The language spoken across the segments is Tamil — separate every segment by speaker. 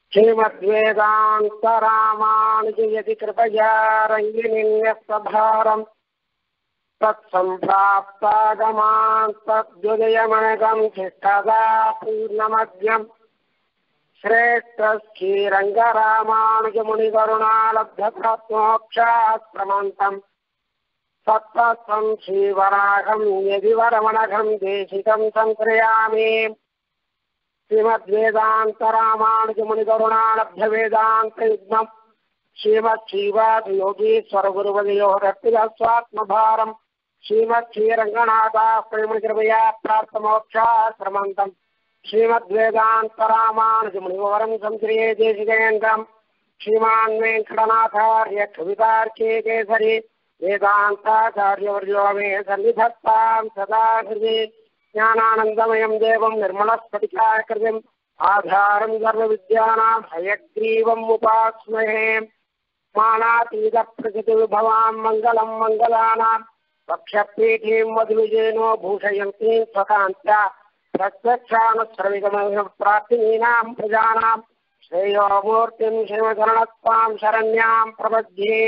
Speaker 1: श्रीमद्वेदान्तरामानुजयति कृपया रङ्गिनिन्यस्तभारम् तत्सम्प्राप्तागमान् तद्युदयमनगम् शिष्टदा पूर्णमद्यम् श्रेष्ठश्रीरङ्गरामानुजमुनिकरुणालब्धप्राप्तोक्षाश्रमन्तम् सत्त्वम् श्रीवराघम् यदि वरमणघम् देशिकम् सङ्क्रयामि श्रीमद्वेदान्तरामानुजमुनिकरुणालब्धवेदान्तयुग्मम् श्रीमच्छीवादियोगीश्वरगुरुपदयोरत्तिरस्वात्मभारम् श्रीमच्छीरङ्गनाथाश्रयमुनिकृपया प्राप्तमोक्षाश्रमन्तम् श्रीमद्वेदान्तरामानुजमुनिवरम् संश्रिये देशिकेन्द्रम् श्रीमान् वेङ्कटनाथार्य कवितार्के केसरि वेदान्ताचार्यवर्यो मे सन्निधत्ताम् सदा हृदि ज्ञानानन्दमयम् देवम् निर्मलस्फटिकाकृतिम् आधारम् सर्वविद्यानाम् हयग्रीवम् उपास्महे मानातीतप्रकृतिविभवाम् मङ्गलम् मङ्गलानाम् वक्षपीठीम् मधुविजयनो भूषयन्तीम् स्वकान्त्या प्रत्यक्षानुश्रविगमप्राप्तिनीनाम् प्रजानाम् श्रेयो मूर्तिम् शिवशरणत्वाम् शरण्याम् प्रपद्ये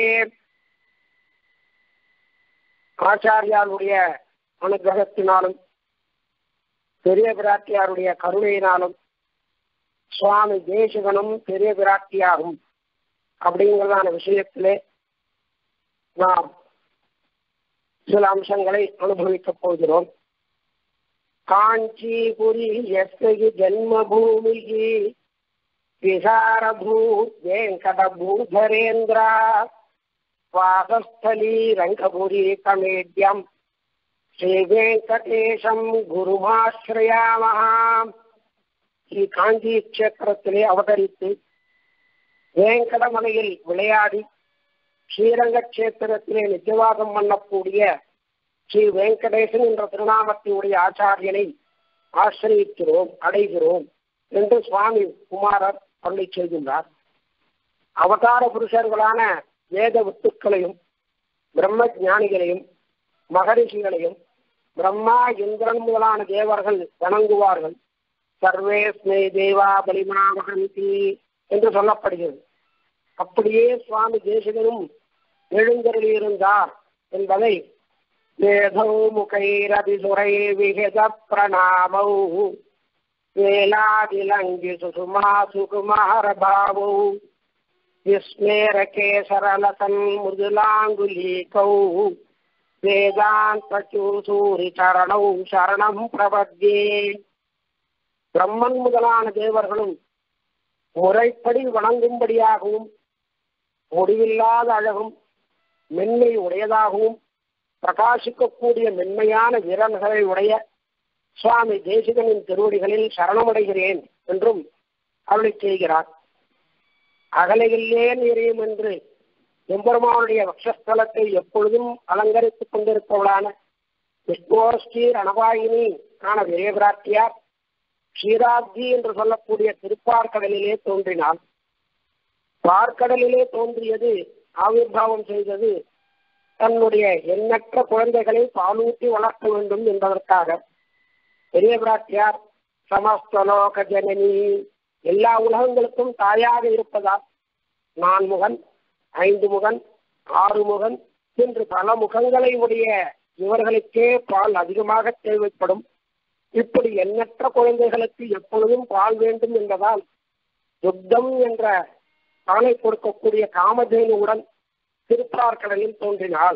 Speaker 1: ஆச்சாரியாருடைய அனுகிரகத்தினாலும் பெரிய பிராட்டியாருடைய கருணையினாலும் சுவாமி தேசிகனும் பெரிய பிராட்டியாகும் அப்படிங்கிறதான விஷயத்திலே நாம் சில அம்சங்களை அனுபவிக்கப் போகிறோம் காஞ்சிபுரி எஸ்கி ஜன்மபூமி விசாரபூத் வெங்கடபூதரேந்திரா வாசஸ்தலி ரங்கபுரி கமேட்யம் ஸ்ரீ வெங்கடேசம் குருமாஸ்ரயாமஹாம் ஸ்ரீ காஞ்சி கஷேத்திரத்திலே அவதரித்து வேங்கடமலையில் விளையாடி ஸ்ரீரங்க கஷேத்திரத்திலே நிஜவாதம் பண்ணக்கூடிய ஸ்ரீ வெங்கடேசன் என்ற திருநாமத்தினுடைய ஆச்சாரியனை ஆசிரியக்கிறோம் அடைகிறோம் என்று சுவாமி குமாரர் பள்ளி செய்கின்றார் அவதார புருஷர்களான வேத வித்துக்களையும் பிரம்ம ஞானிகளையும் மகரிஷிகளையும் பிரம்மா இந்திரன் முதலான தேவர்கள் வணங்குவார்கள் சர்வேஸ்மே தேவா பலிமா மகந்தி என்று சொல்லப்படுகிறது அப்படியே சுவாமி தேசிகனும் எழுந்தருளியிருந்தார் என்பதை வேதௌ முகைரதிசுரை விகித பிரணாமௌ வேலாதிலங்கி சுசுமா சுகுமார பாவௌ விஸ்மேரகேசரலசன் மிருதுலாங்குலீகௌ வேதாந்தூசூரி சரணௌ சரணம் பிரபத்யே பிரம்மன் முதலான தேவர்களும் முறைப்படி வணங்கும்படியாகவும் முடிவில்லாத அழகும் மென்மை உடையதாகவும் பிரகாசிக்கக்கூடிய மென்மையான விரல்களை உடைய சுவாமி தேசிகனின் திருவடிகளில் சரணமடைகிறேன் என்றும் அருளை செய்கிறார் அகலையில்லேன் எரியும் என்று எம்பெருமானுடைய வக்ஷஸ்தலத்தை எப்பொழுதும் அலங்கரித்துக் கொண்டிருப்பவளான விஷ்ணோஸ்ரீ ரணவாயினி ஆன விரேபிராட்டியார் க்ஷீராப்தி என்று சொல்லக்கூடிய திருப்பார்கடலிலே தோன்றினாள் பார்க்கடலிலே தோன்றியது ஆவிர்வாவம் செய்தது தன்னுடைய எண்ணற்ற குழந்தைகளை பாலூட்டி வளர்க்க வேண்டும் என்பதற்காக பெரிய பிராட்டியார் சமஸ்தலோக ஜனனி எல்லா உலகங்களுக்கும் தாயாக இருப்பதால் நான் முகன் ஐந்து முகன் ஆறு முகன் என்று பல முகங்களை உடைய இவர்களுக்கே பால் அதிகமாக தேவைப்படும் இப்படி எண்ணற்ற குழந்தைகளுக்கு எப்பொழுதும் பால் வேண்டும் என்பதால் யுத்தம் என்ற பாலை கொடுக்கக்கூடிய காமதேனுவுடன் திருப்பார்கடலில் தோன்றினாள்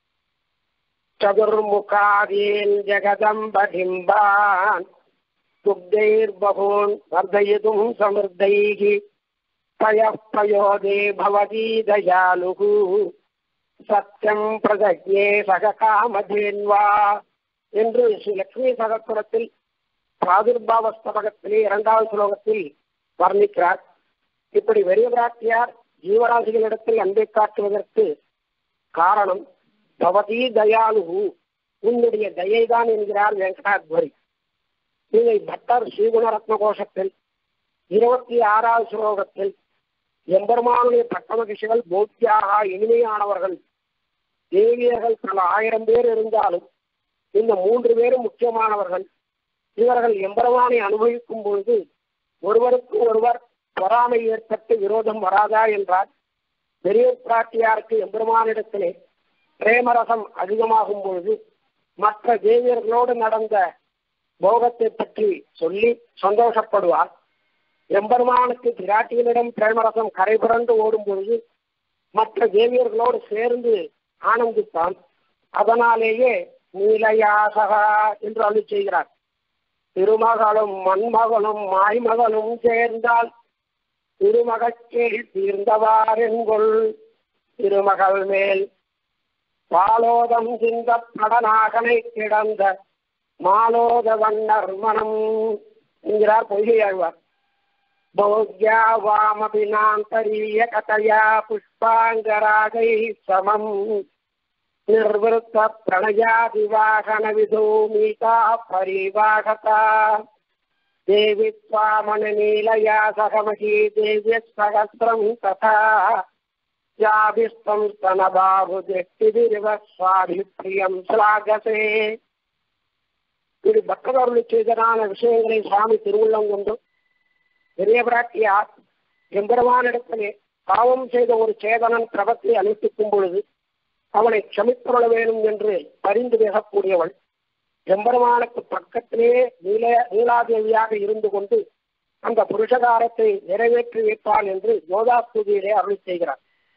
Speaker 1: சதுர்முகாதீன் ஜெகதம்படிம்பான் दुग्धैर्बहून् वर्धयितुं समृद्धैः पयः पयोदे भवती दयालुः சத்தியம் பிரதஜே சககாமதேன்வா என்று ஸ்ரீ லட்சுமி சகஸ்வரத்தில் பிராதுர்பாவஸ்தபகத்திலே இரண்டாவது ஸ்லோகத்தில் வர்ணிக்கிறார் இப்படி வெறிய பிராட்டியார் ஜீவராசிகளிடத்தில் அன்பை காட்டுவதற்கு காரணம் பவதி தயாலு உன்னுடைய தயைதான் என்கிறார் வெங்கடாத்வரி இதை பட்டர் ஸ்ரீகுணரத்ன கோஷத்தில் இருபத்தி ஆறாவது ஸ்லோகத்தில் எம்பெருமானுடைய பட்டமகிஷிகள் போத்தியாக இனிமையானவர்கள் தேவியர்கள் பல ஆயிரம் பேர் இருந்தாலும் இந்த மூன்று பேரும் முக்கியமானவர்கள் இவர்கள் எம்பெருமானை அனுபவிக்கும் பொழுது ஒருவருக்கு ஒருவர் பொறாமை ஏற்பட்டு விரோதம் வராதா என்றார் பெரிய பிராட்டியாருக்கு எம்பெருமானிடத்திலே பிரேமரசம் அதிகமாகும் பொழுது மற்ற தேவியர்களோடு நடந்த போகத்தை பற்றி சொல்லி சந்தோஷப்படுவார் எம்பெருமானுக்கு பிராட்டியனிடம் பிரேமரசம் கரைபுரண்டு ஓடும் பொழுது மற்ற தேவியர்களோடு சேர்ந்து ஆனந்திப்பான் அதனாலேயே நீலயாசகா என்று அருள் செய்கிறார் திருமகளும் மண்மகளும் மாய்மகளும் சேர்ந்தால் திருமகச்சேல் தீர்ந்தவாரென்கொள் திருமகள் மேல் பாலோதம் சிந்த படநாகனை கிடந்த மாலோத வண்ணர் மனம் என்கிறார் பொய்கை ஆழ்வார் போக்யா வாமபினாந்தரிய கதையா புஷ்பாங்கராகை சமம் நிர்வൃத்த பிரணயாதிவாகன விதூமிதா பரிவாகதா தேவி त्वामननीलया सहमही देव्य सहस्रम् तथा யாபிஸ்தம் स्तनबाहुदृष्टिभिरिव स्वाभिप्रिயம் ஸ்லாகசே இப்படி பக்தவர்களுக்கு செய்ததான விஷயங்களை சுவாமி திருவுள்ளம் கொண்டு பெரிய பிராட்டியார் எம்பெருமானிடத்திலே பாவம் செய்த ஒரு சேதனன் பிரபத்தை அனுப்பிக்கும் பொழுது அவனை க்ஷமித்துள்ள வேணும் என்று பரிந்து பேசக்கூடியவள் எம்பெருமானுக்கு பக்கத்திலே நீல நீலாதேவியாக இருந்து கொண்டு அந்த புருஷகாரத்தை நிறைவேற்றி வைப்பாள் என்று யோதாஸ்துதியிலே அருள் செய்கிறார்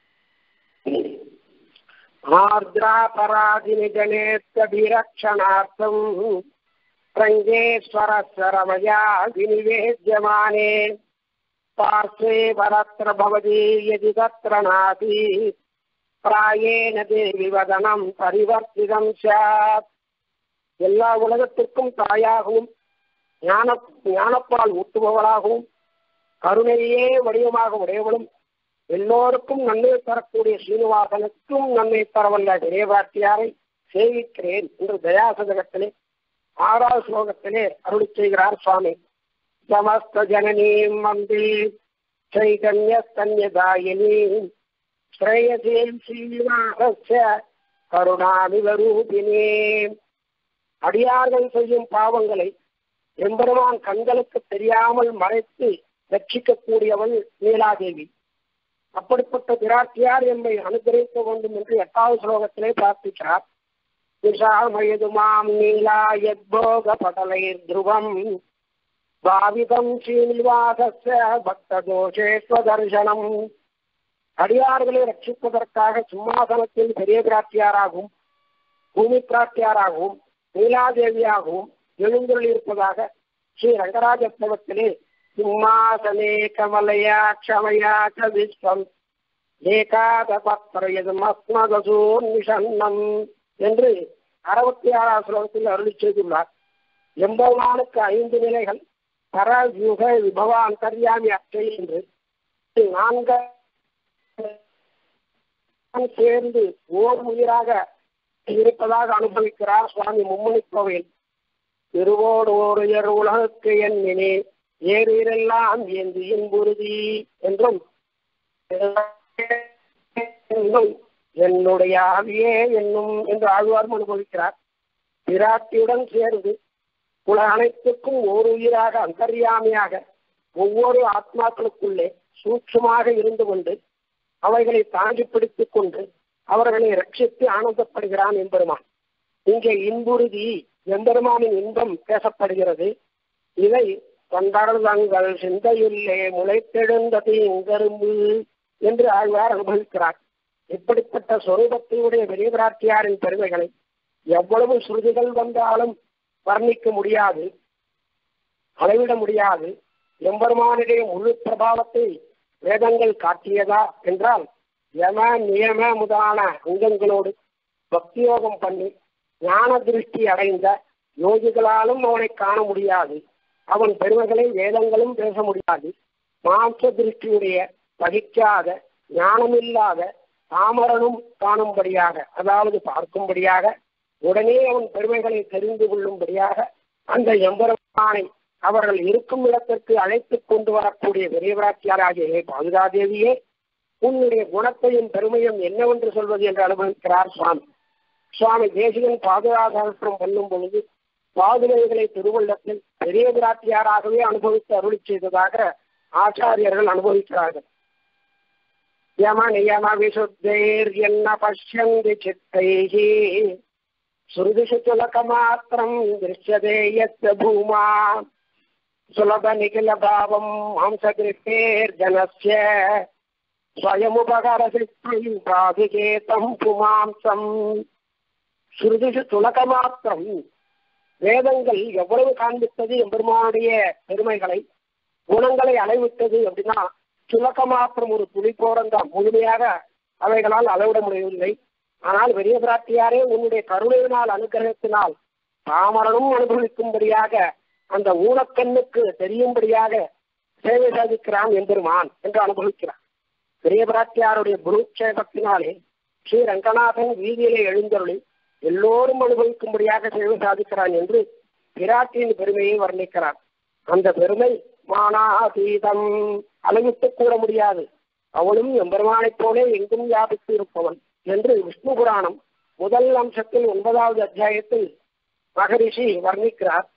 Speaker 1: ஆர்திராபராதினி ஜனேத்தபிரக்ஷணார்த்தம் ரங்கேஸ்வரஸ்வரமயா வினிவேத்யமானே பார்ஸ்வே பரத்ர பவதி யதி தத்ர நாதி பிராயேன தேவி வதனம் பரிவர்த்திதம் சாத் எல்லா உலகத்திற்கும் தாயாகவும் ஞான ஞானப்பால் ஊட்டுபவளாகவும் கருணையே வடிவமாக உடையவளும் எல்லோருக்கும் நன்மை தரக்கூடிய சீனிவாசனுக்கும் நன்மை தரவல்ல விரைவாட்டியாரை சேவிக்கிறேன் என்று தயாசதகத்திலே ஆறாவது ஸ்லோகத்திலே அருளி செய்கிறார் சுவாமி சமஸ்த ஜனனீம் வந்தே சைதன்ய தன்யதாயினீம் ஸ்ரேயசீம் ஸ்ரீனிவாசஸ்ய கருணாமிவரூபினே அடியார்கள் செய்யும் பாவங்களை எம்பெருமான் கண்களுக்கு தெரியாமல் மறைத்து ரட்சிக்கக்கூடியவள் நீலாதேவி அப்படிப்பட்ட பிராட்டியார் எம்மை அனுகிரகிக்க வேண்டும் என்று எட்டாவது ஸ்லோகத்திலே பிரார்த்திக்கிறார் விஷாமயது மாம் நீலா யத்போக படலைர் துருவம் பாவிதம் ஸ்ரீனிவாசஸ்ய பக்த தோஷேஸ்வதர்சனம் அடியார்களை ரட்சிப்பதற்காக சிம்மாசனத்தில் பெரிய பிராட்டியாராகவும் பூமி பிராட்டியாராகவும் நீலாதேவியாகவும் எழுந்தருளியிருப்பதாக ஸ்ரீ ரங்கராஜத்தவத்திலே சிம்மாசனே கமலயா க்ஷமயா ச விஸ்வம் ஏகாத பத்திரயதுமஸ்மதசூர்நிஷன்னம் என்று அறுபத்தி ஆறாம் ஸ்லோகத்தில் அருளி செய்துள்ளார் எம்பெருமானுக்கு ஐந்து நிலைகள் பர யுக விபவ அந்தர்யாமி அச்சை என்று நான்கு சேர்ந்து ஓர் உயிராக இருப்பதாக அனுபவிக்கிறார் சுவாமி மும்மணி கோவில் திருவோடு ஓர் உயர் உலகுக்கு எண்ணினே ஏறெல்லாம் ஏந்தி என்புறுதி என்றும் என்னும் என்னுடைய ஆவியே என்னும் என்று ஆழ்வாரும் அனுபவிக்கிறார் பிராட்டியுடன் சேர்ந்து உல அனைத்துக்கும் ஓர் உயிராக அந்தர்யாமியாக ஒவ்வொரு ஆத்மாக்களுக்குள்ளே சூட்சமாக இருந்து கொண்டு அவைகளை தாங்கி பிடித்துக் கொண்டு அவர்களை ரட்சித்து ஆனந்தப்படுகிறான் எம்பெருமான் இங்கே இன்புறுதி எம்பெருமானின் இன்பம் பேசப்படுகிறது இதை தொண்டர்கள் சிந்தையுள்ளே முளைத்தெழுந்தது இங்கரும்பு என்று ஆழ்வார் அனுபவிக்கிறார் இப்படிப்பட்ட சொரூபத்தையுடைய பெரிய பிராட்டியாரின் பெருமைகளை எவ்வளவு ஸ்ருதிகள் வந்தாலும் வர்ணிக்க முடியாது அளவிட முடியாது எம்பெருமானுடைய முழு பிரபாவத்தை வேதங்கள் காட்டியதா என்றால் யம நியம முதலான அங்கங்களோடு பக்தியோகம் பண்ணி ஞான திருஷ்டி அடைந்த யோகிகளாலும் அவனை காண முடியாது அவன் பெருமைகளை வேதங்களும் பேச முடியாது மாம்ச திருஷ்டியுடைய படிக்காத ஞானமில்லாத தாமரனும் காணும்படியாக அதாவது பார்க்கும்படியாக உடனே அவன் பெருமைகளை தெரிந்து கொள்ளும்படியாக அந்த எம்பெருமானை அவர்கள் இருக்கும் இடத்திற்கு அழைத்துக் கொண்டு வரக்கூடிய விரைவராட்சியாராகிய பாதுகாதேவியே உன்னுடைய குணத்தையும் பெருமையும் என்னவென்று சொல்வது என்று அனுபவிக்கிறார் சுவாமி சுவாமி தேசிகன் பாதுகாசம் பண்ணும் பொழுது பாதுகைகளை திருவள்ளத்தில் பெரிய பிராட்டியாராகவே அனுபவித்து அருளி செய்ததாக ஆச்சாரியர்கள் அனுபவிக்கிறார்கள் யம நியம விசுத்தேர் என்ன பஷ்யந்தி சித்தைகி சுருதிஷு துலக மாத்திரம் திருஷ்யதே யத் பூமா சுலப நிகில பாவம் மாம்சகிருத்தேர் ஜனஸ்ய ஸ்வயமுபகரசித்தம் பாதிகேதம் புமாம்சம் சுருதிஷு துலக மாத்திரம் வேதங்கள் எவ்வளவு காண்பித்தது எம்பெருமானுடைய பெருமைகளை குணங்களை அளவிட்டது அப்படின்னா சுலக்க மாத்திரம் ஒரு துளி போறந்தான் முழுமையாக அவைகளால் அளவிட முடியவில்லை ஆனால் பெரிய பிராட்டியாரே உன்னுடைய கருணையினால் அனுகிரகத்தினால் தாமரனும் அனுபவிக்கும்படியாக அந்த ஊனக்கண்ணுக்கு தெரியும்படியாக சேவை சாதிக்கிறான் எம்பெருமான் என்று அனுபவிக்கிறான் பெரிய பிராட்டியாருடைய குருக்ஷேபத்தினாலே ஸ்ரீ ரங்கநாதன் வீதியிலே எழுந்தருளி எல்லோரும் அனுபவிக்கும்படியாக சேவை சாதிக்கிறான் என்று பிராட்டியின் பெருமையை வர்ணிக்கிறார் அந்த பெருமை மானாதீதம் அளவிட்டு கூற முடியாது அவளும் எம்பெருமானைப் போலே எங்கும் வியாபித்து இருப்பவன் என்று விஷ்ணு புராணம் முதல் அம்சத்தில் ஒன்பதாவது அத்தியாயத்தில் மகரிஷி வர்ணிக்கிறார்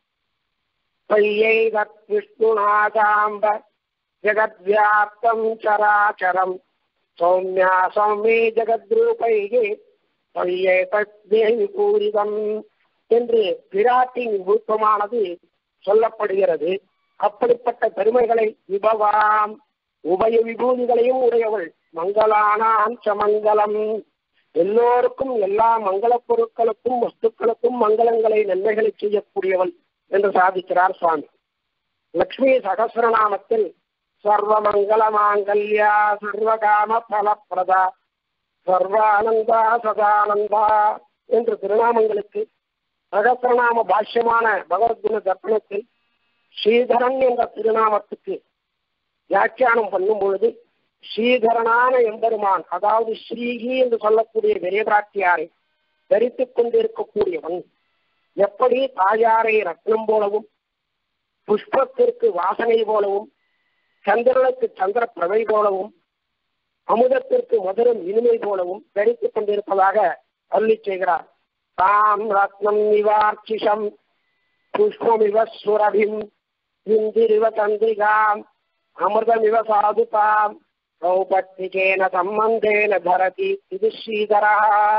Speaker 1: பையை தத் விஷ்ணுநாதாம்ப ஜெகத்வியாப்தம் சராச்சரம் சௌமியா சௌமே ஜெகத்ரூபைகே பையே தத்வேவி பூரிதம் என்று பிராட்டின் விருப்பமானது சொல்லப்படுகிறது அப்படிப்பட்ட பெருமைகளை விபவாம் உபய விபூதிகளையும் உடையவள் மங்களானாம் சமங்கலம் எல்லோருக்கும் எல்லா மங்கள பொருட்களுக்கும் வஸ்துக்களுக்கும் மங்களங்களை நன்மைகளை செய்யக்கூடியவள் என்று சாதிக்கிறார் சுவாமி லக்ஷ்மி சகசிரநாமத்தில் சர்வ மங்கள மாங்கல்யா சர்வகாம பலப்பிரதா சர்வானந்தா சதானந்தா என்று திருநாமங்களுக்கு சகசிரநாம பாஷ்யமான பகவத்குண தர்ப்பணத்தில் ஸ்ரீதரன் என்ற திருநாமத்துக்கு வியாக்கியானம் பண்ணும் பொழுது ஸ்ரீதரனான எம்பெருமான் அதாவது ஸ்ரீகி என்று சொல்லக்கூடிய பெரிய பிராட்டியாரை தரித்துக் கொண்டிருக்கக்கூடியவன் எப்படி தாயாரை ரத்னம் போலவும் புஷ்பத்திற்கு வாசனை போலவும் சந்திரனுக்கு சந்திர பிரவை போலவும் அமுதத்திற்கு மதுரம் இனிமை போலவும் தரித்துக் கொண்டிருப்பதாக அருளி செய்கிறார் தாம் ரத்னம் நிவார்ச்சிஷம் புஷ்பமிவ சுரபிம் இந்திரிவ தந்திரிகாம் அமிர்தமிவ சாதுதாம் சௌபத்திகேன சம்பந்தேன தரதி இது ஸ்ரீதரா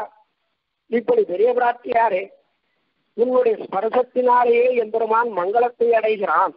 Speaker 1: இப்படி பெரிய பிராட்டியாரே உன்னுடைய ஸ்பர்சத்தினாலேயே எம்பெருமான் மங்களத்தை அடைகிறான்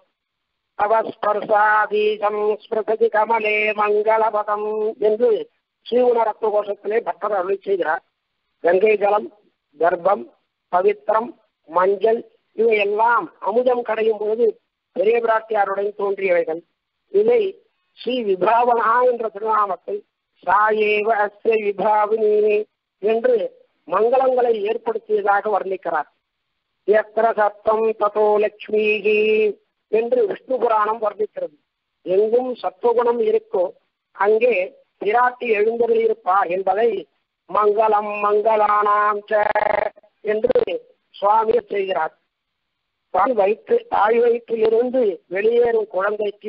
Speaker 1: அவஸ்பர்சாதீசம் ஸ்பிருகதி கமலே மங்களபதம் என்று ஸ்ரீகுணரத்ன கோஷத்திலே பக்தர் அருளி செய்கிறார் கங்கை ஜலம் கர்ப்பம் பவித்திரம் மஞ்சள் இவையெல்லாம் அமுதம் கடையும் பொழுது பெரிய பிராட்டியாருடன் தோன்றியவைகள் இதை ஸ்ரீ விபாவனா என்ற திருநாமத்தை சாயேவ அஸ்ய விபாவினி என்று மங்களங்களை ஏற்படுத்தியதாக வர்ணிக்கிறார் எத்திர சத்தம் ததோ லட்சுமிகி என்று விஷ்ணு புராணம் வர்ணிக்கிறது எங்கும் சத்துவகுணம் இருக்கோ அங்கே பிராட்டி எழுந்தருளியிருப்பார் என்பதை மங்களம் மங்களானாம் ச என்று சுவாமி செய்கிறார் தாய் வயிற்று தாய் வயிற்றிலிருந்து வெளியேறும் குழந்தைக்கு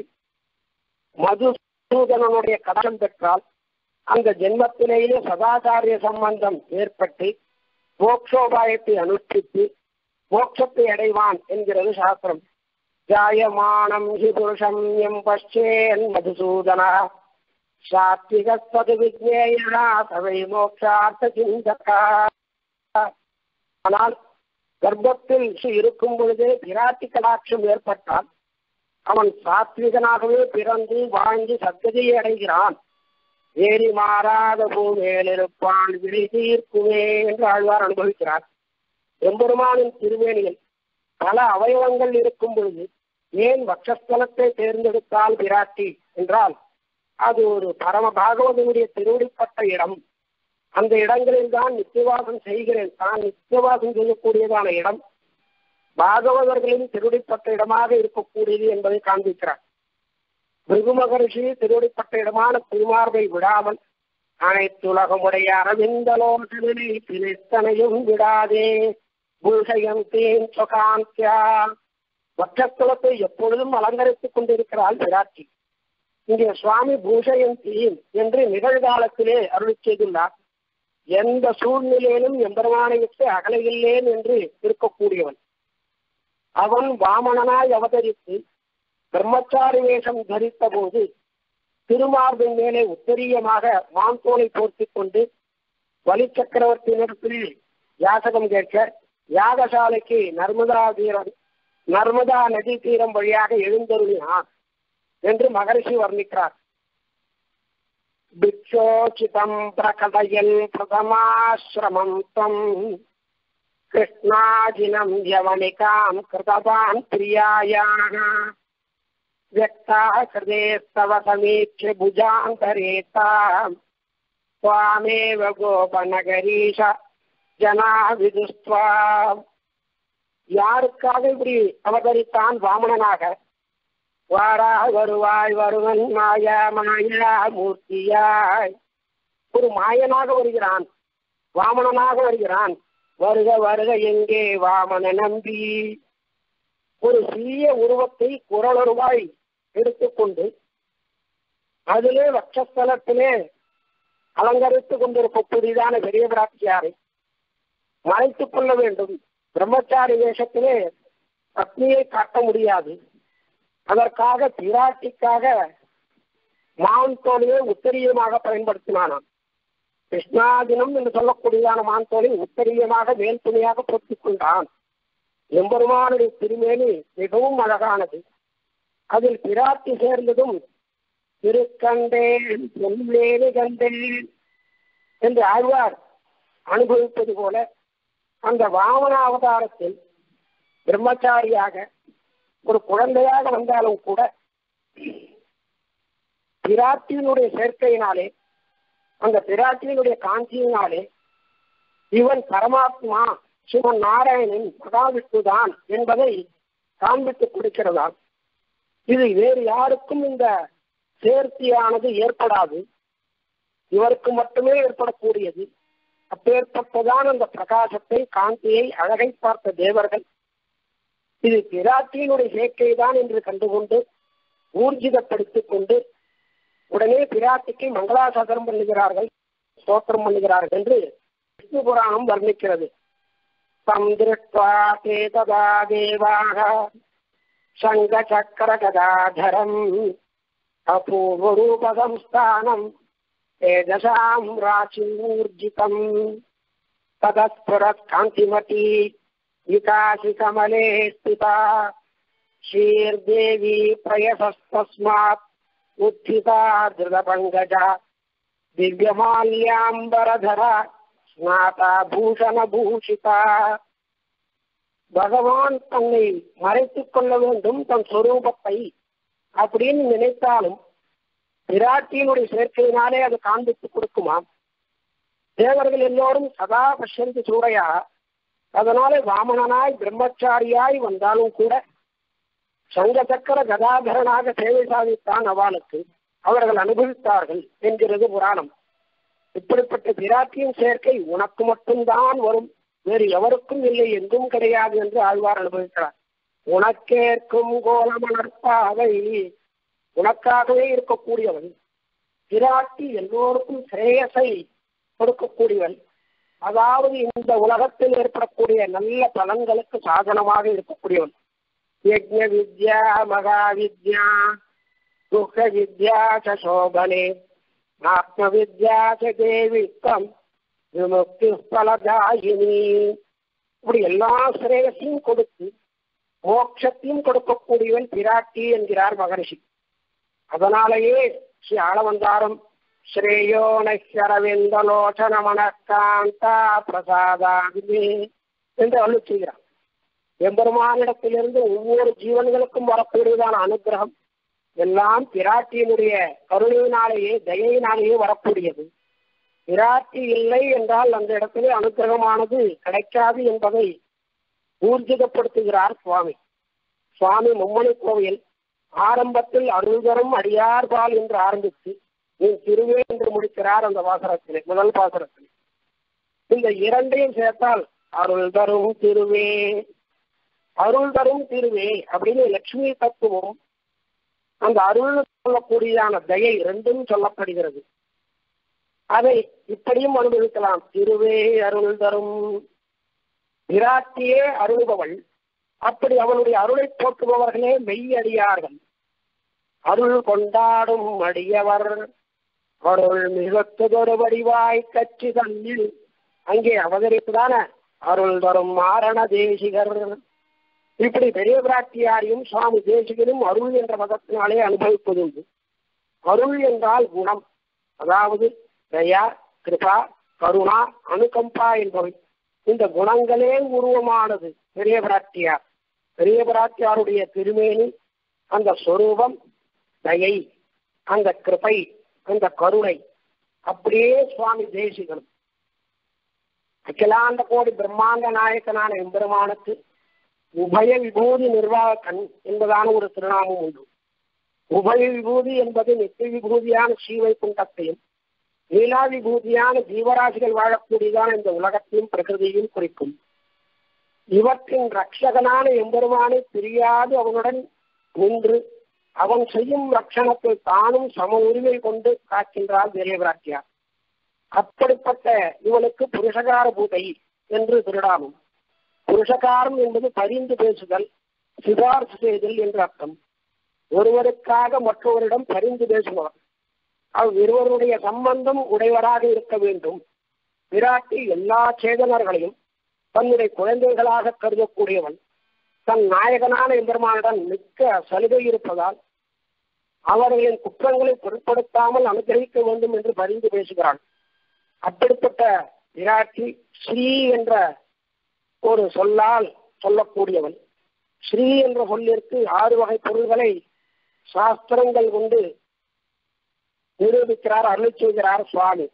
Speaker 1: மதுசூதனனுடைய கடன் பெற்றால் அந்த ஜென்மத்திலேயே சதாச்சாரிய சம்பந்தம் ஏற்பட்டு மோக்ஷோபாயத்தை அனுஷ்டித்து மோட்சத்தை அடைவான் என்கிறது சாஸ்திரம் ஜாயமானம் ஹி புருஷம் எம் பஷ்யேன் மதுசூதன சாத்விகஸ்து விஜேயா சவை மோட்சார்த்த சிந்தகா ஆனால் கர்ப்பத்தில் இருக்கும் பொழுதே பிராட்டி கடாட்சம் ஏற்பட்டால் அவன் சாத்விகனாகவே பிறந்து வாழ்ந்து சத்ததியை அடைகிறான் ஏறி மாறாத பூமேல் இருப்பான் விழி தீர்க்குமே என்று ஆழ்வார் அனுபவிக்கிறார் எம்பெருமானின் திருவேணியில் பல அவயவங்கள் இருக்கும் பொழுது ஏன் வட்சஸ்தலத்தை தேர்ந்தெடுத்தால் பிராட்டி என்றால் அது ஒரு பரம பாகவதனுடைய திருவடிப்பட்ட இடம் அந்த இடங்களில் தான் நித்தியவாசம் செய்கிறேன் தான் நித்தியவாசம் செய்யக்கூடியதான இடம் பாகவதர்களின் திருவடிப்பட்ட இடமாக இருக்கக்கூடியது என்பதை காண்பிக்கிறார் பிருகு மகரிஷி திருவடிப்பட்ட இடமான திருமார்பை விடாமல் அனைத்துலகமுடைய அரவிந்தலோசனை பிரித்தனையும் விடாதே பூஷயம் தேன் சொகாந்தியா வட்டக்குளத்தை எப்பொழுதும் அலங்கரித்துக் கொண்டிருக்கிறாள் விராட்சி இங்கே சுவாமி பூஷயந்தி என்று நிகழ்காலத்திலே அருளி செய்துள்ளார் எந்த சூழ்நிலையிலும் எம்பெருமானை விட்டு அகலையில்லேன் என்று இருக்கக்கூடியவன் அவன் வாமனனாய் அவதரித்து பிரம்மச்சாரி வேஷம் தரித்த போது திருமார்பின் மேலே உத்தரியமாக மாந்தோலை போர்த்திக் கொண்டு வலி சக்கரவர்த்தியினிடத்தில் யாசகம் கேட்க யாகசாலைக்கு நர்மதா தீரம் நர்மதா நதி தீரம் வழியாக எழுந்தருளினார் என்று மகரிஷி வர்ணிக்கிறார் பிக்ஷோச்சிதம் பிரகடயன் பிரதமாசிரமம் தம் கிருஷ்ணாஜினம் யவனிகாம் கிருதவான் பிரியாயாக व्यक्ता हृदयस्तव समीक्ष्य भुजान्तरेता त्वामेव गोपनगरीश ஜனா விதுஸ்துவா யாருக்காக இப்படி அவதரித்தான் வாமனனாக வாரா வருவாய் வருவன் மாயா மாயா மூர்த்தியாய் ஒரு மாயனாக வருகிறான் வாமனனாக வருகிறான் வருக வருக எங்கே வாமன நம்பி ஒரு சிறிய உருவத்தை குரலுருவாய் எடுத்துக்கொண்டு அதிலே வட்சஸ்தலத்திலே அலங்கரித்துக் கொண்டிருக்கக்கூடியதான பெரிய பிராட்சியாரை மறைத்துக் கொள்ள வேண்டும் பிரம்மச்சாரி வேஷத்திலே பத்னியை காட்ட முடியாது அதற்காக பிராட்டிக்காக மான் தோலையை உத்தரியமாக பயன்படுத்தினானாம் கிருஷ்ணாதினம் என்று சொல்லக்கூடியதான மான் தோலை உத்தரியமாக மேல் துணியாக பொத்திக் கொண்டான் எம்பெருமானுடைய திருமேனி மிகவும் அழகானது அதில் பிராட்டி சேர்ந்ததும் திருக்கண்டேன் பொன்மேனி கண்டேன் என்று ஆழ்வார் அனுபவிப்பது போல அந்த வாமன அவதாரத்தில் பிரம்மச்சாரியாக ஒரு குழந்தையாக வந்தாலும் கூட பிராட்டியினுடைய சேர்க்கையினாலே அந்த பிராட்டியினுடைய காஞ்சியினாலே இவன் பரமாத்மா சிவன் நாராயணன் மகாவிஷ்ணுதான் என்பதை காண்பித்துக் கொடுக்கிறதாம் இது வேறு யாருக்கும் இந்த சேர்த்தியானது ஏற்படாது இவருக்கு மட்டுமே ஏற்படக்கூடியது அப்பேற்பட்டதான் அந்த பிரகாசத்தை காந்தியை அழகை பார்த்த தேவர்கள் இது பிராட்டியினுடைய சேர்க்கை தான் என்று கண்டுகொண்டு ஊர்ஜிதப்படுத்திக் கொண்டு உடனே பிராட்டிக்கு மங்களாசாசனம் பண்ணுகிறார்கள் ஸ்தோத்திரம் பண்ணுகிறார்கள் என்று விஷ்ணு புராணம் வர்ணிக்கிறது தம் திருஷ்டுவா தே ததா தேவாக சங்க சக்கர கதாதரம் அபூர்வரூபசம்ஸ்தானம் தேஜசாம் ராச்சிமூர்ஜிதம் ததஸ்புரத் காந்திமதி விகாசி கமலே ஸ்திதா ஷீர்தேவி பிரயசஸ்தஸ்மாத் உத்திதா திருதபங்கஜா திவ்யமால்யாம்பரதரா ஸ்நாதா பூஷண பூஷிதா பகவான் தன்னை மறைத்துக் கொள்ள வேண்டும் தன் சொரூபத்தை அப்படின்னு நினைத்தாலும் பிராட்டியினுடைய சேர்க்கையினாலே அது காண்பித்துக் கொடுக்குமாம் தேவர்கள் எல்லோரும் சதா பஷ்யந்தி சூறையா அதனாலே வாமனனாய் பிரம்மச்சாரியாய் வந்தாலும் கூட சங்க சக்கர கதாதரனாக சேவை சாதித்தான் அவளுக்கு அவர்கள் அனுபவித்தார்கள் என்கிறது புராணம் இப்படிப்பட்ட பிராட்டியின் சேர்க்கை உனக்கு மட்டும்தான் வரும் வேறு எவருக்கும் இல்லை எங்கும் கிடையாது என்று ஆழ்வார் அனுபவிக்கிறார் உனக்கேற்கும் கோலமலர்ப்பாவை உனக்காகவே இருக்கக்கூடியவன் பிராட்டி எல்லோருக்கும் சிரேயசை கொடுக்கக்கூடியவன் அதாவது இந்த உலகத்தில் ஏற்படக்கூடிய நல்ல பலன்களுக்கு சாதனமாக இருக்கக்கூடியவன் யஜ்ஞ வித்யா மகா வித்யா துக்க வித்யா சோபனே ஆத்ம வித்யா தேவித்தம் விமுக்தி பலதாயினி இப்படி எல்லா சிரேயசையும் கொடுத்து மோட்சத்தையும் கொடுக்கக்கூடியவன் பிராட்டி என்கிறார் மகரிஷி அதனாலேயே ஸ்ரீ ஆளவந்தாரம் ஸ்ரேயோ நரவிந்தலோச்சன மனக்காந்தா பிரசாதாகினி என்று அருள் செய்கிறார் எம்பெருமானிடத்திலிருந்து ஒவ்வொரு ஜீவன்களுக்கும் வரக்கூடியதான அனுகிரகம் எல்லாம் பிராட்டியினுடைய கருணையினாலேயே தயையினாலேயே வரக்கூடியது பிராட்டி இல்லை என்றால் அந்த இடத்திலே அனுகிரகமானது கிடைக்காது என்பதை ஊர்ஜிதப்படுத்துகிறார் சுவாமி சுவாமி மும்மணி கோவில் ஆரம்பத்தில் அருள்தரும் அடியார்பால் என்று ஆரம்பித்து நீ திருவே என்று முடிக்கிறார் அந்த வாசகத்திலே முதல் பாசனத்திலே இந்த இரண்டையும் சேர்த்தால் அருள் தரும் திருவே அருள் தரும் திருவே அப்படின்னு லட்சுமி தத்துவம் அந்த அருள் சொல்லக்கூடியதான தயை இரண்டும் சொல்லப்படுகிறது அதை இப்படியும் அனுபவிக்கலாம் திருவே அருள் தரும் விராட்டியே அருள்பவள் அப்படி அவளுடைய அருளை போற்றுபவர்களே மெய்யடியார்கள் அருள் கொண்டாடும் அடியவர் அருள் மிகுத்ததொரு வடிவாய் கட்சி தன்னில் அங்கே அவதரிப்புதான அருள் தரும் மாரண தேசிகர் இப்படி பெரிய பிராட்டியாரையும் சுவாமி தேசிகரும் அருள் என்ற மதத்தினாலே அனுபவிப்பதுண்டு அருள் என்றால் குணம் அதாவது தயா கிருபா கருணா அனுகம்பா என்பவை இந்த குணங்களே உருவமானது பெரிய பிராட்டியார் பெரிய பிராட்டியாருடைய திருமேனி அந்த சொரூபம் தயை அந்த கிருபை அந்த கருணை அப்படியே சுவாமி தேசிகனும் அகிலாண்ட கோடி பிரம்மாண்ட நாயக்கனான எம்பெருமானுக்கு உபய விபூதி நிர்வாகன் என்பதான ஒரு திருநாமம் உண்டு உபய விபூதி என்பது நித்திய விபூதியான ஸ்ரீவைகுண்டத்தையும் லீலா விபூதியான ஜீவராசிகள் வாழக்கூடியதான இந்த உலகத்தையும் பிரகிருதியும் குறிக்கும் இவற்றின் ரட்சகனான எம்பெருமானை பிரியாது அவனுடன் நின்று அவன் செய்யும் லட்சணத்தை தானும் சம உரிமை கொண்டு காக்கின்றார் வீரபிராட்டியார் அப்படிப்பட்ட இவனுக்கு புருஷகார பூதை என்று திருடாமும் புருஷகாரம் என்பது பரிந்து பேசுதல் சிபார்சு செய்தல் என்று அர்த்தம் ஒருவருக்காக மற்றவரிடம் பரிந்து பேசுவார் அவ்விருவருடைய சம்பந்தம் உடையவராக இருக்க வேண்டும் விராட்டி எல்லா சேதனர்களையும் தன்னுடைய குழந்தைகளாக கருதக்கூடியவன் தன் நாயகனான எம்பெருமானுடன் மிக்க சலுகை இருப்பதால் அவர்களின் குற்றங்களை பொருட்படுத்தாமல் அனுகிரகிக்க வேண்டும் என்று பரிந்து பேசுகிறான் அப்படிப்பட்ட விராட்டி ஸ்ரீ என்ற ஒரு சொல்லால் சொல்லக்கூடியவன் ஸ்ரீ என்ற சொல்லிற்கு ஆறு வகை பொருள்களை சாஸ்திரங்கள் கொண்டு நிரூபிக்கிறார் அருள் செய்கிறார் சுவாமி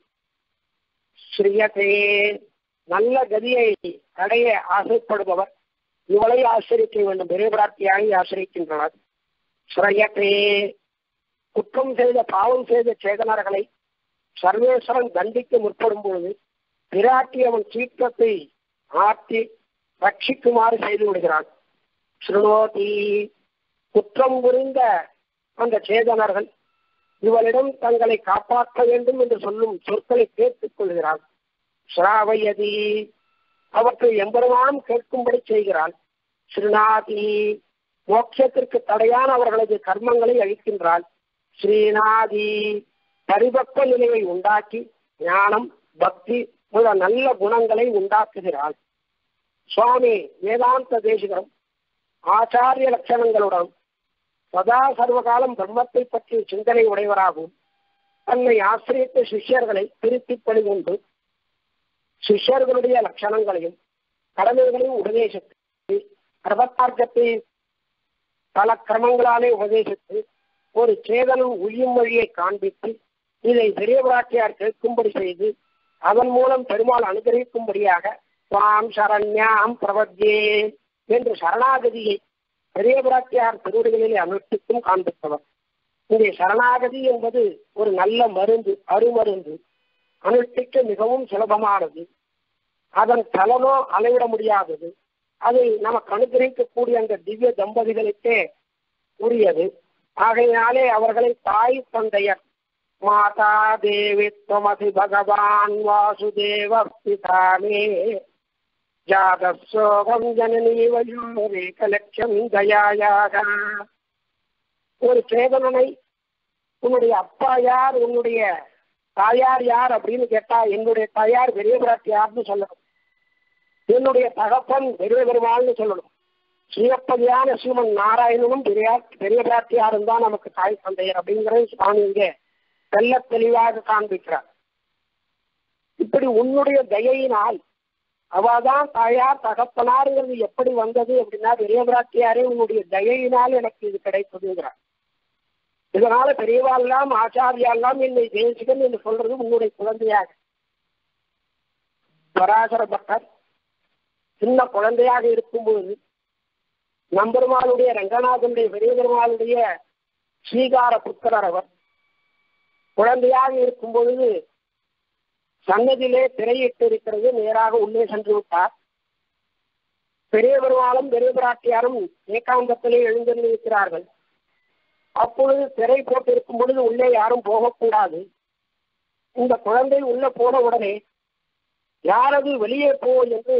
Speaker 1: ஸ்ரீயதே நல்ல கதியை அடைய ஆசைப்படுபவர் இவளை ஆசிரிக்க வேண்டும் பெரிய பிரார்த்தியாகி ஆசிரிக்கின்றனர் ஸ்ரயத்தே குற்றம் செய்த பாவம் செய்த சேதனர்களை சர்வேஸ்வரன் தண்டிக்க முற்படும் பொழுது பிராட்டி அவன் சீற்றத்தை ஆற்றி ரட்சிக்குமாறு செய்து விடுகிறான் ஸ்ருணோதி குற்றம் புரிந்த அந்த சேதனர்கள் இவளிடம் தங்களை காப்பாற்ற வேண்டும் என்று சொல்லும் சொற்களை கேட்டுக் கொள்கிறான் ஸ்ராவயதி அவற்றை எம்பெருமானும் கேட்கும்படி செய்கிறாள் ஸ்ரீநாதி மோட்சத்திற்கு தடையான அவர்களது கர்மங்களை அழிக்கின்றாள் ஸ்ரீநாதி பரிபக்வ நிலையை உண்டாக்கி ஞானம் பக்தி போல நல்ல குணங்களை உண்டாக்குகிறாள் சுவாமி வேதாந்த தேசிகரம் ஆச்சாரிய லட்சணங்களுடன் சதா சர்வகாலம் பிரம்மத்தை பற்றிய சிந்தனை உடையவராகவும் தன்னை ஆசிரியத்த சிஷ்யர்களை திருத்தி பணிகொண்டு சிஷ்யர்களுடைய லட்சணங்களையும் கடமைகளையும் உபதேசித்து பிரபத்தார்க்கத்தை பல கிரமங்களாலே உபதேசித்து ஒரு சேதனம் உயிர் மொழியை காண்பித்து இதை பெரிய பிராட்டியார் கேட்கும்படி செய்து அதன் மூலம் பெருமாள் அனுகிரகிக்கும்படியாக சுவாம் சரண்யாம் பிரபத்யே என்று சரணாகதியை பெரிய பிராட்டியார் திருவடிகளிலே அனுஷ்டித்தும் காண்பித்தவர் இங்கே சரணாகதி என்பது ஒரு நல்ல மருந்து அருமருந்து அனுஷ்டிக்க மிகவும் சுலபமானது அதன் பலனோ அளவிட முடியாதது அதை நமக்கு அனுகிரகிக்கக்கூடிய அந்த திவ்ய தம்பதிகளுக்கே உரியது ஆகையினாலே அவர்களை தாய் தந்தையர் மாதா தேவி துவமசி பகவான் வாசுதேவ பிதாமே ஜாதசோகம் ஜனனீவயோரேகலட்சம் தயாயாக ஒரு சேதனனை உன்னுடைய அப்பா யார் உன்னுடைய தாயார் யார் அப்படின்னு கேட்டா என்னுடைய தாயார் பெரிய பிராட்டியார்னு சொல்லணும் என்னுடைய தகப்பன் பெரிய பெருமாள்னு சொல்லணும் ஸ்ரீயப்பதியான ஸ்ரீமன் நாராயணனும் பெரிய பெரிய பிராட்டியாரும் தான் நமக்கு தாய் தந்தையர் அப்படிங்கிறது சுவாமி இங்கே தெல்ல தெளிவாக காண்பிக்கிறார் இப்படி உன்னுடைய தயையினால் அவாதான் தாயார் தகப்பனாருங்கிறது எப்படி வந்தது அப்படின்னா பெரிய பிராட்டியாரே உன்னுடைய தயையினால் எனக்கு இது கிடைத்ததுங்கிறார் இதனால பெரியவாள்லாம் ஆச்சாரியாலாம் என்னை தேசிகன் என்று சொல்றது உன்னுடைய குழந்தையாக பராசர பட்டர் சின்ன குழந்தையாக இருக்கும்போது நம்பெருமாளுடைய ரங்கநாதனுடைய பெரிய பெருமாளுடைய ஸ்ரீகார புத்திரர் அவர் குழந்தையாக இருக்கும் பொழுது சன்னதியிலே திரையிட்டு இருக்கிறது நேராக உள்ளே சென்று விட்டார் பெரிய பெருமாளும் பெரிய பிராட்டியாரும் ஏகாந்தத்திலே எழுந்திருக்கிறார்கள் அப்பொழுது திரை போட்டிருக்கும் பொழுது உள்ளே யாரும் போகக்கூடாது இந்த குழந்தை உள்ள போன உடனே யாரது வெளியே போ என்று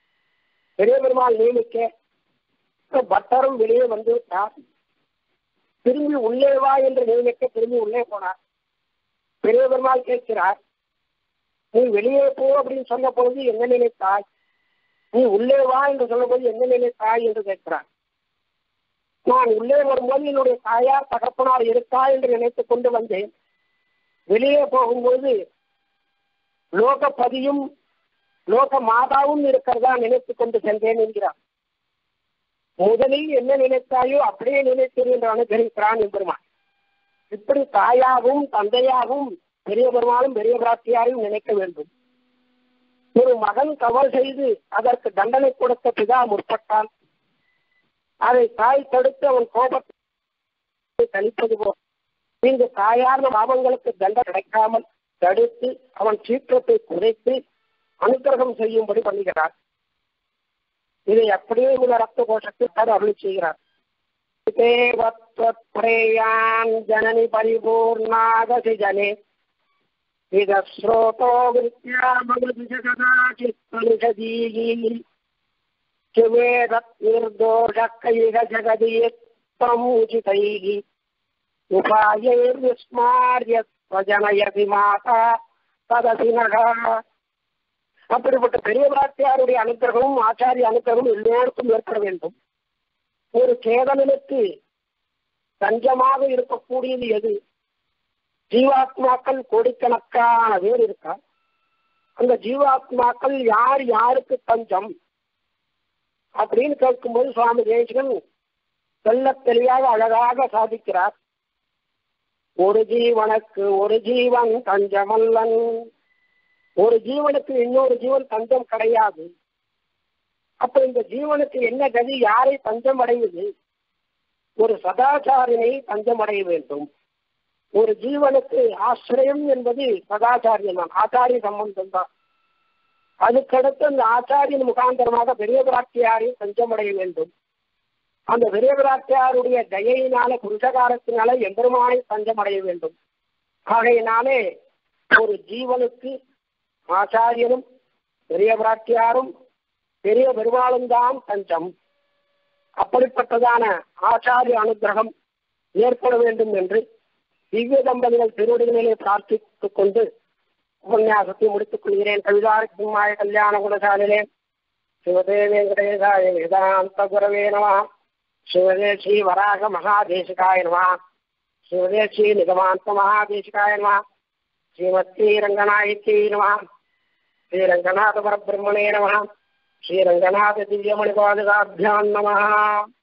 Speaker 1: பெரிய பெருமாள் நியமிக்க பட்டரும் வெளியே வந்து விட்டார் திரும்பி உள்ளே வா என்று நினைக்க திரும்பி உள்ளே போனார் பெரிய பெருமாள் கேட்கிறார் நீ வெளியே போ அப்படின்னு சொன்ன பொழுது என்ன நினைத்தாய் நீ உள்ளே வா என்று சொல்லும்போது என்ன நினைத்தாய் என்று கேட்கிறார் நான் உள்ளே வரும்போது என்னுடைய தாயார் தகப்பனார் இருக்கா என்று நினைத்துக் கொண்டு வந்தேன் வெளியே போகும்போது லோகபதியும் லோக மாதாவும் இருக்கிறதா நினைத்துக் கொண்டு சென்றேன் என்கிறார் முதலில் என்ன நினைத்தாயோ அப்படியே நினைத்தேன் என்று அனுகரிக்கிறான் எம்பெருமான் இப்படி தாயாகவும் தந்தையாகவும் பெரிய பெருமாளும் பெரிய பிராட்டியாரையும் நினைக்க வேண்டும் ஒரு மகன் தவறு செய்து அதற்கு தண்டனை கொடுத்த பிதா முற்பட்டான் அதை தாய் தடுத்து அவன் கோபத்தை தணிப்பது போல் இங்கு தாயார்ந்த பாவங்களுக்கு தண்டனை கிடைக்காமல் தடுத்து அவன் சீற்றத்தை குறைத்து அனுகிரகம் செய்யும்படி பண்ணுகிறார் இதை அப்படியே உள்ள ரத்த கோஷத்தில் அருளி செய்கிறார் தேவத்வத்ரேயான் ஜனனி பரிபூர்ணாகசி ஜனே விதஸ்ரோதோ வித்யாமகதி ஜகதாச்சித்தனுஷதீகி சுவேதத் நிர்தோஷக்கைக ஜகதீத்தமுச்சிதைः உபாயைர்விஸ்மார்ய ஸ்வஜனயதி மாதா ததசினக அப்படிப்பட்ட பெரிய பிராட்டியாருடைய அனுக்கிரகமும் ஆச்சாரிய அனுக்கிரகமும் எல்லோருக்கும் ஏற்பட வேண்டும் ஒரு சேதனனுக்கு தஞ்சமாக இருக்கக்கூடியது எது ஜீவாத்மாக்கள் கோடிக்கணக்கான பேர் இருக்கா அந்த ஜீவாத்மாக்கள் யார் யாருக்கு தஞ்சம் அப்படின்னு கேட்கும்போது சுவாமி தேசிகன் தெல்ல தெளிவாக அழகாக சாதிக்கிறார் ஒரு ஜீவனுக்கு ஒரு ஜீவன் தஞ்சமல்லன் ஒரு ஜீவனுக்கு இன்னொரு ஜீவன் தஞ்சம் கிடையாது அப்ப இந்த ஜீவனுக்கு என்ன கதி யாரை தஞ்சம் அடைவது ஒரு சதாச்சாரியனை தஞ்சம் அடைய வேண்டும் ஒரு ஜீவனுக்கு ஆசிரியம் என்பது சதாச்சாரியம் தான் ஆச்சாரிய சம்பந்தம் தான் அதுக்கடுத்து அந்த ஆச்சாரியன் முகாந்தரமாக பெரிய பிராட்டியாரை தஞ்சமடைய வேண்டும் அந்த பெரிய பிராட்டியாருடைய தயையினால புருஷகாரத்தினால எம்பெருமானை தஞ்சமடைய வேண்டும் ஆகையினாலே ஒரு ஜீவனுக்கு ஆச்சாரியனும் பெரிய பிராட்டியாரும் பெரிய பெருமாளும் தான் தஞ்சம் அப்படிப்பட்டதான ஆச்சாரிய அனுகிரகம் ஏற்பட வேண்டும் என்று திவ்ய தம்பதிகள் திருவடிகளிலே பிரார்த்தித்துக் கொண்டு உபன்யாசத்தை முடித்துக் கொள்கிறேன் கவிதாரிக்குமாய கல்யாண குணசாலிலே சிவதே வெங்கடேசாய வேதாந்த குரவே நம சிவதே ஸ்ரீ வராக மகாதேசிகாய நம சிவதே ஸ்ரீ நிகமாந்த மகாதேசிகாய நம ஸ்ரீமத்தி ரங்கநாயக்கி நம ஸ்ரீரங்கநாத பரபிரம்மணே நம ஸ்ரீரங்கநாத திவ்யமணிபாதுகாபியான் நம